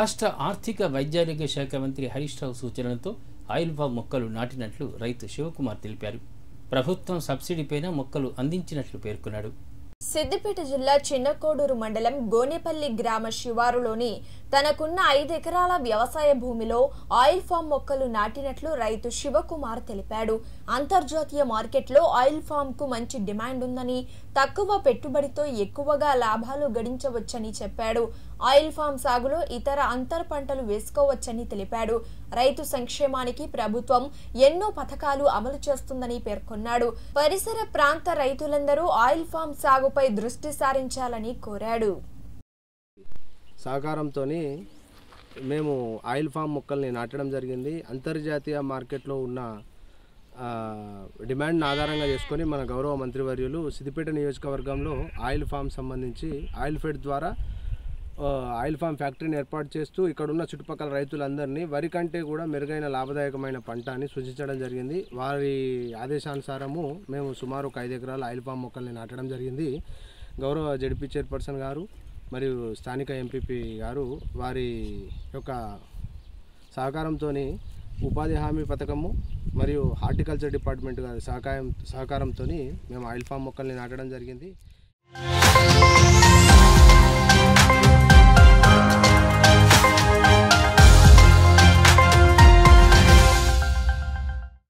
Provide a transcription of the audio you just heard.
రాష్ట్ర ఆర్థిక వైద్యారోగ్య శాఖ మంత్రి హరీష్ రావు సూచనలతో ఆయిల్ ఫామ్ మొక్కలు నాటినట్లు రైతు శివకుమార్ తెలిపారు ప్రభుత్వం సబ్సిడీపైన మొక్కలు అందించినట్లు పేర్కొన్నాడు సిద్దిపేట జిల్లా చిన్నకోడూరు మండలం గోనేపల్లి గ్రామ శివారులోని తనకున్న ఐదు ఎకరాల వ్యవసాయ భూమిలో ఆయిల్ ఫామ్ మొక్కలు నాటినట్లు రైతు శివకుమార్ తెలిపాడు అంతర్జాతీయ మార్కెట్లో ఆయిల్ ఫామ్ కు మంచి డిమాండ్ ఉందని తక్కువ పెట్టుబడితో ఎక్కువగా లాభాలు గడించవచ్చని చెప్పాడు ఆయిల్ ఫామ్ సాగులో ఇతర అంతర పంటలు వేసుకోవచ్చని తెలిపాడు రైతు సంక్షేమానికి ప్రభుత్వం ఎన్నో పథకాలు అమలు చేస్తుందని పేర్కొన్నాడు పరిసర ప్రాంత రైతులందరూ ఆయిల్ ఫామ్ సాగుపై దృష్టి సారించాలని కోరాడు సహకారంతో మేము ఆయిల్ ఫామ్ మొక్కల్ని నాటడం జరిగింది అంతర్జాతీయ మార్కెట్లో ఉన్న ఆ, డిమాండ్ని ఆధారంగా చేసుకొని మన గౌరవ మంత్రివర్యులు సిద్దిపేట నియోజకవర్గంలో ఆయిల్ ఫామ్ సంబంధించి ఆయిల్ ఫెడ్ ద్వారా ఆ, ఆయిల్ ఫామ్ ఫ్యాక్టరీని ఏర్పాటు చేస్తూ ఇక్కడ ఉన్న చుట్టుపక్కల రైతులందరినీ వరి కంటే కూడా మెరుగైన లాభదాయకమైన పంట అని సూచించడం జరిగింది వారి ఆదేశానుసారము మేము సుమారు ఒక ఐదు ఎకరాల ఆయిల్ ఫామ్ మొక్కల్ని నాటడం జరిగింది గౌరవ జడ్పీ చైర్పర్సన్ గారు మరియు స్థానిక ఎంపీపీ గారు వారి యొక్క సహకారంతో ఉపాధి హామీ పథకము మరియు హార్టికల్చర్ డిపార్ట్మెంట్ గారి సహకారం సహకారంతో మేము ఆయిల్ ఫామ్ మొక్కల్ని నాటడం జరిగింది